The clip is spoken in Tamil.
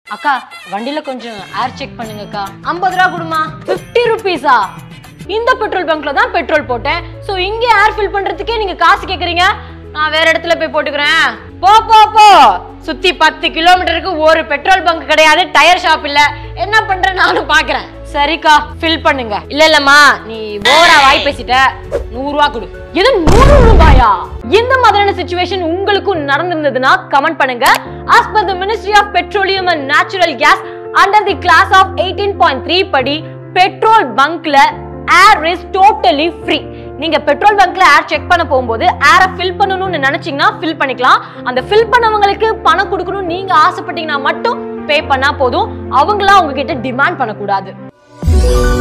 அக்கா வண்டியில கொஞ்சம் ஏர் செக் பண்ணுங்கக்கா ஐம்பது ரூபா கொடுமா பிப்டி ருபீஸா இந்த பெட்ரோல் பங்க்ல தான் பெட்ரோல் போட்டேன் சோ இங்க ஏர் ஃபில் பண்றதுக்கே நீங்க காசு கேக்குறீங்க நான் வேற இடத்துல போய் போட்டுக்கிறேன் போ போ போ சுத்தி பத்து கிலோமீட்டருக்கு ஒரு பெட்ரோல் பங்க் கிடையாது டயர் ஷாப் இல்ல என்ன பண்ற நானும் பாக்குறேன் சரிக்கா ஃபில் பண்ணுங்க இல்ல இல்லம்மா நீ ஓவரா வாய் பேசிட்ட நூறு ரூபா கொடு இது நூறு ரூபாயா இந்த மாதிரியான சுச்சுவேஷன் உங்களுக்கும் நடந்திருந்ததுன்னா கமெண்ட் பண்ணுங்க as per the ministry of petroleum and natural gas under the class of 18.3 படி பெட்ரோல் பங்க்ல ஏர் இஸ் டோட்டலி ஃப்ரீ நீங்க பெட்ரோல் பங்க்ல ஏர் செக் பண்ண போகும்போது ஏரை ஃபில் பண்ணணும்னு நினைச்சீங்கன்னா ஃபில் பண்ணிக்கலாம் அந்த ஃபில் பண்ணவங்களுக்கு பணம் கொடுக்கணும் நீங்க ஆசைப்பட்டீங்கன்னா மட்டும் பே பண்ணா போதும் அவங்களா உங்ககிட்ட டிமாண்ட் பண்ணக்கூடாது